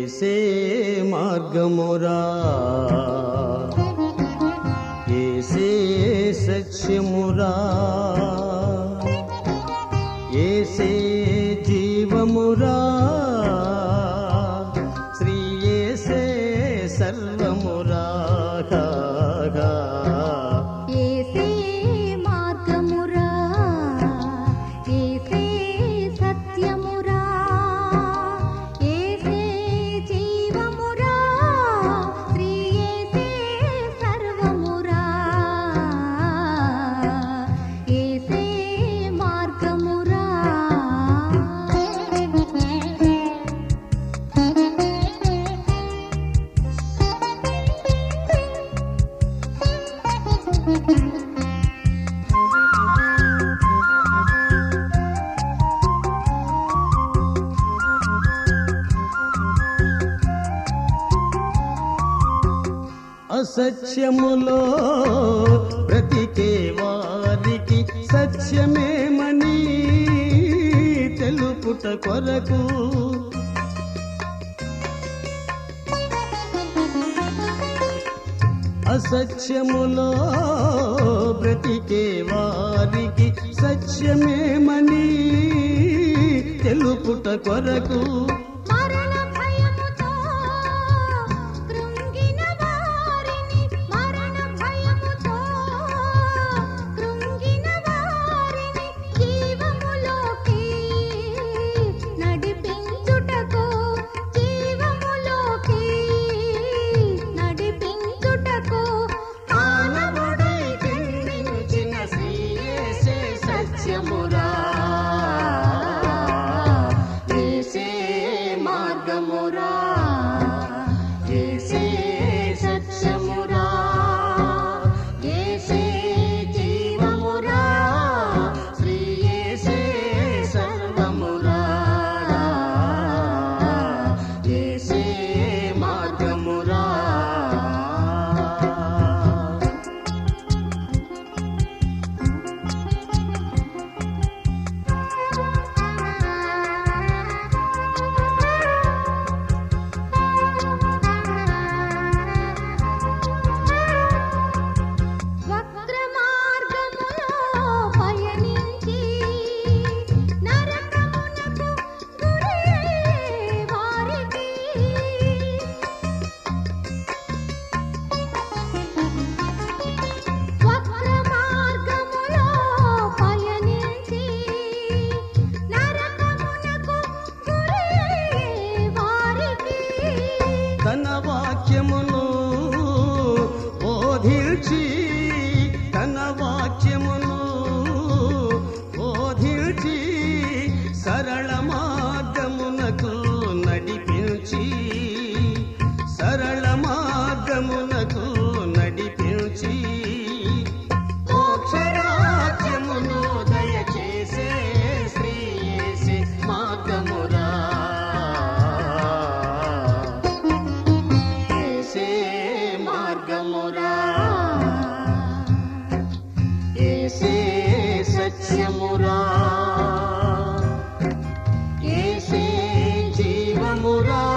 ఏసే మార్గమురా ఏసే సత్యమురా ఏసే జీవమురా శ్రీ ఏసే సర్వమురా గా, గా. ఏసే మార్గమురా ఏసే సత్యమురా ఏసే జీవమురా శ్రీ ఏసే సర్వమురా ఏసే మార్గమురా అసత్యములో బ్రతికే వారికి సత్యమేమని తెలుపుట కొరకు అసత్యములో బ్రతికే వారికి సత్యమేమని తెలుపుట కొరకు మరణ భయముతో కృంగిన వారిని మరణ భయముతో కృంగిన వారిని జీవములోకి నడిపించుటకు జీవములోకి నడిపించుటకు మానవుడై జన్మించిన శ్రీ యేసే సత్యమురా యేసే మార్గమురా యేసే సత్యమురా యేసే జీవమురా శ్రీ యేసే సర్వమురా యేసే మార్గమురా వక్ర మార్గములో పయనించి నరకమునకు గురయ్యే వారికి వక్ర మార్గములో పయనించి నరకమునకు గురయ్యే వారికి తన వాక్యమును బోధించి తన వాక్యమును బోధించి సరళ మార్గమునకు నడిపించి సరళ మార్గమునకు నడిపించి మోక్షరాజ్యమును దయచేసే శ్రీ యేసే మార్గమురా ఏసే మార్గమురా ఏసే సత్యమురా ఏసే జీవమురా